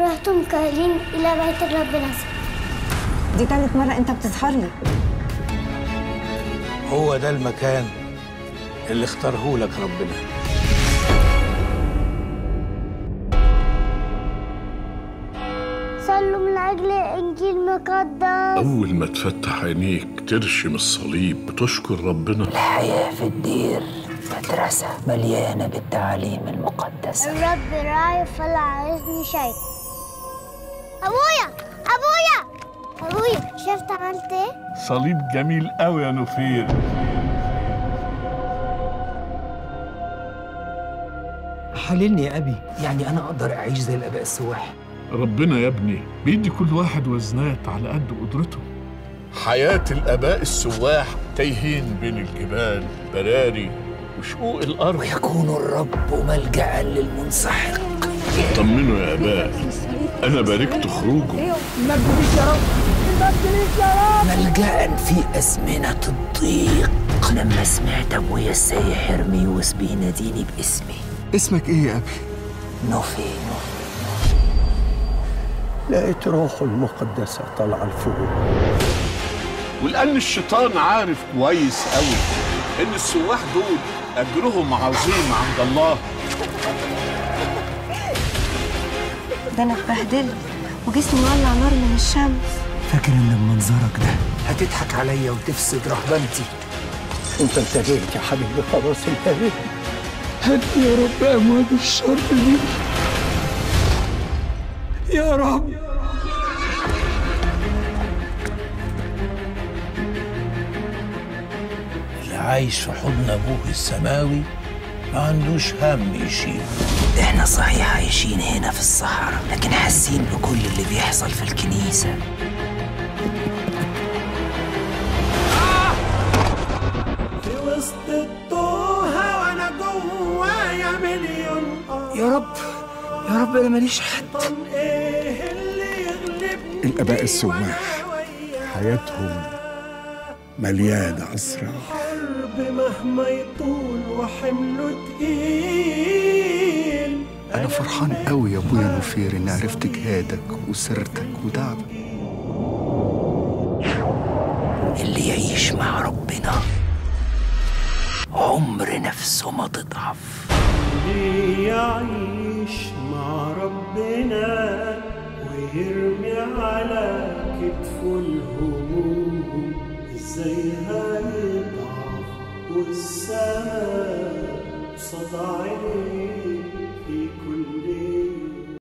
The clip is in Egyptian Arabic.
رحت مكهلين إلى بيت الرب نسب دي تالت مرة أنت بتظهر لي هو ده المكان اللي اختاره لك ربنا صلوا من أجل إنجيل مقدس أول ما تفتح عينيك ترشم الصليب بتشكر ربنا الحياة في الدير مدرسة مليانة بالتعاليم المقدسة الرب راعي فلا عايزني شيء أبويا أبويا أبويا شفت عملت إيه؟ صليب جميل قوي يا نفير حللني يا أبي يعني أنا أقدر أعيش زي الآباء السواح ربنا يا ابني بيدي كل واحد وزنات على قد قدرته حياة الآباء السواح تايهين بين الجبال براري وشقوق الأرض ويكون الرب ملجأ للمنسحق طمنوا يا آباء أنا باركت خروجه ملجأ في أزمنة الضيق لما سمعت أبويا السايح هرميوس بيناديني باسمي اسمك ايه يا ابي؟ نوفي لقيت روحه المقدسة طالعة لفوق ولأن الشيطان عارف كويس قوي إن السواح دول أجرهم عظيم عند الله ده أنا اتبهدلت وجسمي ولع نار من الشمس فاكر إن بمنظرك ده هتضحك عليا وتفسد رهبنتي انت انتهيت يا حبيبي خلاص انتهيت هدي يا رب اموال الشر دي يا رب اللي عايش في حضن أبوه السماوي ما عندوش هم يشيل احنا صحيح عايشين هنا في الصحراء لكن حاسين بكل اللي بيحصل في الكنيسة في وسط التوهة وانا جوايا مليون يا رب يا رب أنا ماليش حد ايه اللي يغلبني الآباء السواح حياتهم مليانة أسرار حرب مهما يطول وحمله تقيل أنا فرحان قوي يا أبويا نوفير إني عرفت جهادك وسيرتك وتعبك اللي يعيش مع ربنا عمر نفسه ما تضعف اللي يعيش مع ربنا ويرمي على كتفه الهموم ازاي هيضعف والسماء قصاد عينيه